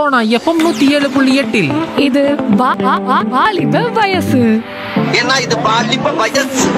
Sona FM நூத்தி ஏழு புள்ளி எட்டில் இது வா- வா- வா- வாலிப வயசு ஏன்னா இது பாலிப்ப வயசு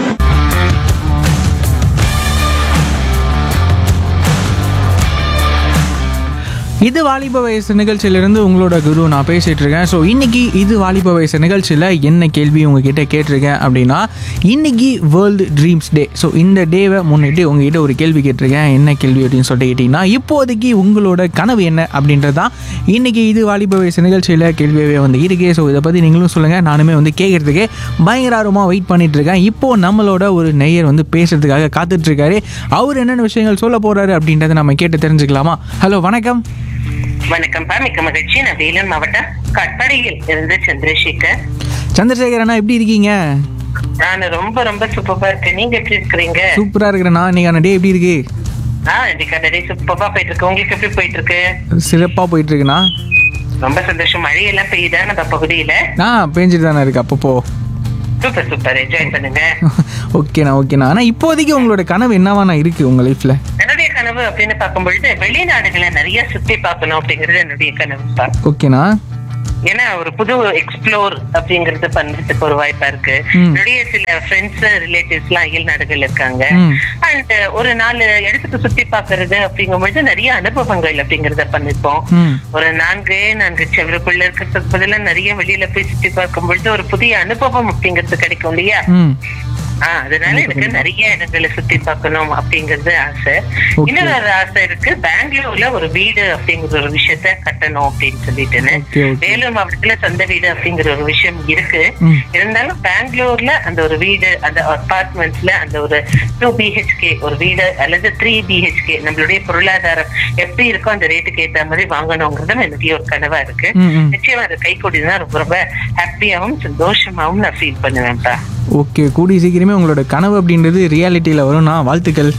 இது வாலிப வயசு நிகழ்ச்சியிலிருந்து உங்களோட குரு நான் பேசிட்டு இருக்கேன் ஸோ இன்னைக்கு இது வாலிப வயசு நிகழ்ச்சியில் என்ன கேள்வி உங்ககிட்ட கேட்டிருக்கேன் அப்படின்னா இன்னைக்கு வேர்ல்டு ட்ரீம்ஸ் டே ஸோ இந்த டேவை முன்னிட்டு உங்ககிட்ட ஒரு கேள்வி கேட்டிருக்கேன் என்ன கேள்வி அப்படின்னு சொல்லிட்டு கேட்டிங்கன்னா இப்போதைக்கு உங்களோட கனவு என்ன அப்படின்றது தான் இன்னைக்கு இது வாலிப வயசு நிகழ்ச்சியில் கேள்வியாகவே வந்து இருக்கு ஸோ இதை பற்றி நீங்களும் சொல்லுங்கள் நானுமே வந்து கேட்கறதுக்கு பயங்கர ஆர்வமாக வெயிட் பண்ணிட்டு இருக்கேன் இப்போ நம்மளோட ஒரு நெய்யர் வந்து பேசுறதுக்காக காத்துட்டு இருக்காரு அவர் என்னென்ன விஷயங்கள் சொல்ல போறாரு அப்படின்றத நம்ம கேட்டு தெரிஞ்சுக்கலாமா ஹலோ வணக்கம் வணக்கம்ப்பா மிக்க மகிழ்ச்சி நான் வேலூர் மாவட்டம் கட்படியில் இருந்து சந்திரசேகர் சந்திரசேகர் அண்ணா எப்படி இருக்கீங்க நான் ரொம்ப ரொம்ப சூப்பரா இருக்கேன் நீங்க எப்படி இருக்கிறீங்க சூப்பரா இருக்கிறேண்ணா இன்னைக்கான டே எப்படி இருக்கு ஆ இன்னைக்கு டே சூப்பரா போயிட்டு இருக்கு உங்களுக்கு எப்படி போயிட்டு இருக்கு சிறப்பா போயிட்டு இருக்குண்ணா ரொம்ப சந்தோஷம் மழையெல்லாம் பெய்யுதா நம்ம பகுதியில ஆ பேஞ்சிட்டு தானே இருக்கு அப்பப்போ சூப்பர் சூப்பர் என்ஜாய் பண்ணுங்க ஓகேண்ணா ஓகேண்ணா ஆனால் இப்போதைக்கு உங்களோட கனவு என்னவாண்ணா இருக்கு உங்க லைஃப்ல என்னுடைய கனவு அப்படின்னு பார்க்கும் பொழுது வெளிநாடுகளை நிறைய சுத்தி பார்க்கணும் அப்படிங்கிறது என்னுடைய கனவுப்பா ஓகேண்ணா ஏன்னா ஒரு புது எக்ஸ்ப்ளோர் அப்படிங்கறது பண்றதுக்கு ஒரு வாய்ப்பா இருக்கு ம். என்னுடைய சில ஃப்ரெண்ட்ஸ் ரிலேட்டிவ்ஸ் எல்லாம் அயல் நாடுகள் இருக்காங்க ம். அண்ட் ஒரு நாலு இடத்துக்கு சுத்தி பாக்குறது அப்படிங்கும்பொழுது நிறைய அனுபவங்கள் அப்படிங்கறத பண்ணிருப்போம் ம் ஒரு நான்கு நான்கு செவருக்குள்ள இருக்கிறதுக்கு பதிலா நிறைய வெளியில போய் சுத்தி பார்க்கும் பொழுது ஒரு புதிய அனுபவம் அப்படிங்கிறது கிடைக்கும் இல்லையா ம் ஆஹ் அதனால எனக்கு நிறைய இடங்களை சுத்தி பார்க்கணும் அப்படிங்கறது ஆசை Okay. இன்னொரு ஒரு ஆசை இருக்கு பெங்களூர்ல ஒரு வீடு அப்படிங்கிற ஒரு விஷயத்த கட்டணும் அப்படின்னு சொல்லிட்டுன்னு Okay, okay. வேலூர் மாவட்டத்துல சொந்த வீடு அப்படிங்கிற ஒரு விஷயம் இருக்கு ம். இருந்தாலும் பெங்களூர்ல அந்த ஒரு வீடு அந்த அபார்ட்மெண்ட்ஸ்ல அந்த ஒரு டூ பிஹெச்கே ஒரு வீடு அல்லது த்ரீ பிஹெச்கே நம்மளுடைய பொருளாதாரம் எப்படி இருக்கோ அந்த ரேட்டுக்கு ஏத்த மாதிரி வாங்கணுங்கிறதும் எனக்கு ஒரு கனவா இருக்கு ம், ம். நிச்சயமா அது கை கூடினா ரொம்ப ரொம்ப ஹாப்பியாவும் சந்தோஷமாவும் நான் ஃபீல் பண்ணுவேன்ப்பா ஓகே கூடிய சீக்கிரமே உங்களோட கனவு அப்படின்றது ரியாலிட்டியில் வரும்ண்ணா வாழ்த்துக்கள்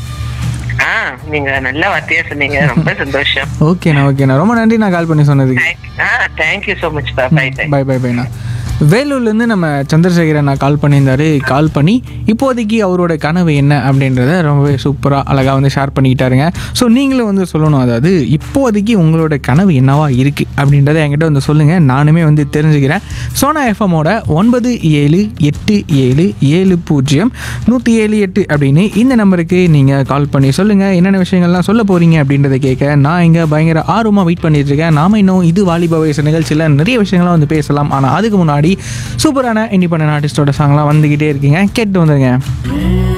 ஆ நீங்க நல்ல வார்த்தையா சொன்னீங்க ரொம்ப சந்தோஷம் ஓகேண்ணா ஓகேண்ணா ரொம்ப நன்றி நான் கால் பண்ணி சொன்னதுக்கு ஆ தேங்க்யூ சோ மச் பா பை பை பை பை பைண்ணா வேலூர்லேருந்து நம்ம சந்திரசேகரன் நான் கால் பண்ணியிருந்தாரு கால் பண்ணி இப்போதைக்கு அவரோட கனவு என்ன அப்படின்றத ரொம்பவே சூப்பராக அழகாக வந்து ஷேர் பண்ணிக்கிட்டாருங்க ஸோ நீங்களும் வந்து சொல்லணும் அதாவது இப்போதைக்கு உங்களோட கனவு என்னவா இருக்குது அப்படின்றத என்கிட்ட வந்து சொல்லுங்கள் நானுமே வந்து தெரிஞ்சுக்கிறேன் சோனா எஃப்எம்மோட ஒன்பது ஏழு எட்டு ஏழு ஏழு பூஜ்ஜியம் நூற்றி ஏழு எட்டு அப்படின்னு இந்த நம்பருக்கு நீங்கள் கால் பண்ணி சொல்லுங்கள் என்னென்ன விஷயங்கள்லாம் சொல்ல போகிறீங்க அப்படின்றத கேட்க நான் இங்கே பயங்கர ஆர்வமாக வெயிட் பண்ணிட்டு இருக்கேன் நாம இன்னும் இது வாலிப வயசு நிகழ்ச்சியில் நிறைய விஷயங்கள்லாம் வந்து பேசலாம் ஆனால் அதுக்கு முன்னாடி சூப்பரான இண்டிபெண்டன்ட் ஆர்டிஸ்டோட சாங்லாம் வந்துக்கிட்டே இருக்கீங்க கேட்டு வந்துருங்க